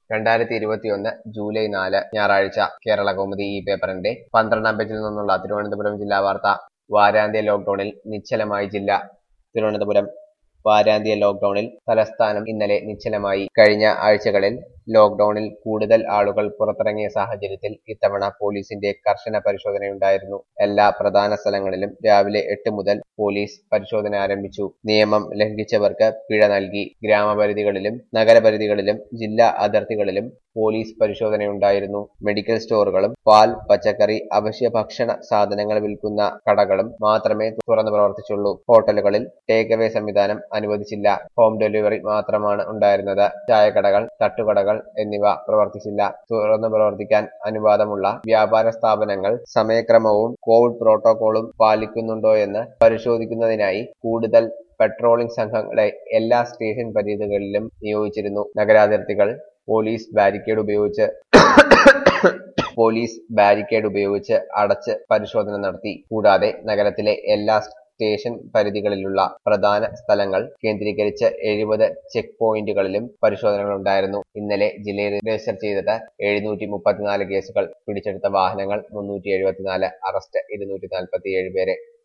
രണ്ടായിരത്തി ഇരുപത്തിയൊന്ന് ജൂലൈ നാല് ഞായറാഴ്ച കേരള കൗമുദി ഈ പേപ്പറിന്റെ പന്ത്രണ്ടാം പേജിൽ നിന്നുള്ള തിരുവനന്തപുരം ജില്ലാ വാർത്ത വാരാന്ത്യ ലോക്ഡൌണിൽ നിശ്ചലമായി ജില്ല തിരുവനന്തപുരം വാരാന്ത്യ ലോക്ഡൌണിൽ തലസ്ഥാനം ഇന്നലെ നിശ്ചലമായി കഴിഞ്ഞ ആഴ്ചകളിൽ ലോക്ഡൌണിൽ കൂടുതൽ ആളുകൾ പുറത്തിറങ്ങിയ സാഹചര്യത്തിൽ ഇത്തവണ പോലീസിന്റെ കർശന പരിശോധനയുണ്ടായിരുന്നു എല്ലാ പ്രധാന സ്ഥലങ്ങളിലും രാവിലെ എട്ട് മുതൽ പോലീസ് പരിശോധന ആരംഭിച്ചു നിയമം ലംഘിച്ചവർക്ക് പിഴ നൽകി ഗ്രാമപരിധികളിലും നഗരപരിധികളിലും ജില്ലാ അതിർത്തികളിലും പോലീസ് പരിശോധനയുണ്ടായിരുന്നു മെഡിക്കൽ സ്റ്റോറുകളും പാൽ പച്ചക്കറി അവശ്യ ഭക്ഷണ സാധനങ്ങൾ വിൽക്കുന്ന കടകളും മാത്രമേ തുറന്നു പ്രവർത്തിച്ചുള്ളൂ ഹോട്ടലുകളിൽ ടേക്ക് അവേ സംവിധാനം അനുവദിച്ചില്ല ഹോം ഡെലിവറി മാത്രമാണ് ഉണ്ടായിരുന്നത് ചായക്കടകൾ തട്ടുകടകൾ എന്നിവ പ്രവർത്തിച്ചില്ല തുറന്നു പ്രവർത്തിക്കാൻ അനുവാദമുള്ള വ്യാപാര സ്ഥാപനങ്ങൾ സമയക്രമവും കോവിഡ് പ്രോട്ടോകോളും പാലിക്കുന്നുണ്ടോയെന്ന് പരിശോധിക്കുന്നതിനായി കൂടുതൽ പെട്രോളിംഗ് സംഘങ്ങളെ എല്ലാ സ്റ്റേഷൻ പരിധികളിലും നിയോഗിച്ചിരുന്നു നഗരാതിർത്തികൾ പോലീസ് ബാരിക്കേഡ് ഉപയോഗിച്ച് പോലീസ് ബാരിക്കേഡ് ഉപയോഗിച്ച് അടച്ച് പരിശോധന നടത്തി കൂടാതെ നഗരത്തിലെ എല്ലാ സ്റ്റേഷൻ പരിധികളിലുള്ള പ്രധാന സ്ഥലങ്ങൾ കേന്ദ്രീകരിച്ച് എഴുപത് ചെക്ക് പോയിന്റുകളിലും പരിശോധനകളുണ്ടായിരുന്നു ഇന്നലെ ജില്ലയിൽ രജിസ്റ്റർ ചെയ്തത് എഴുന്നൂറ്റി മുപ്പത്തിനാല് കേസുകൾ പിടിച്ചെടുത്ത വാഹനങ്ങൾ മുന്നൂറ്റി എഴുപത്തിനാല് അറസ്റ്റ് ഇരുന്നൂറ്റി നാൽപ്പത്തിയേഴ് പേരെ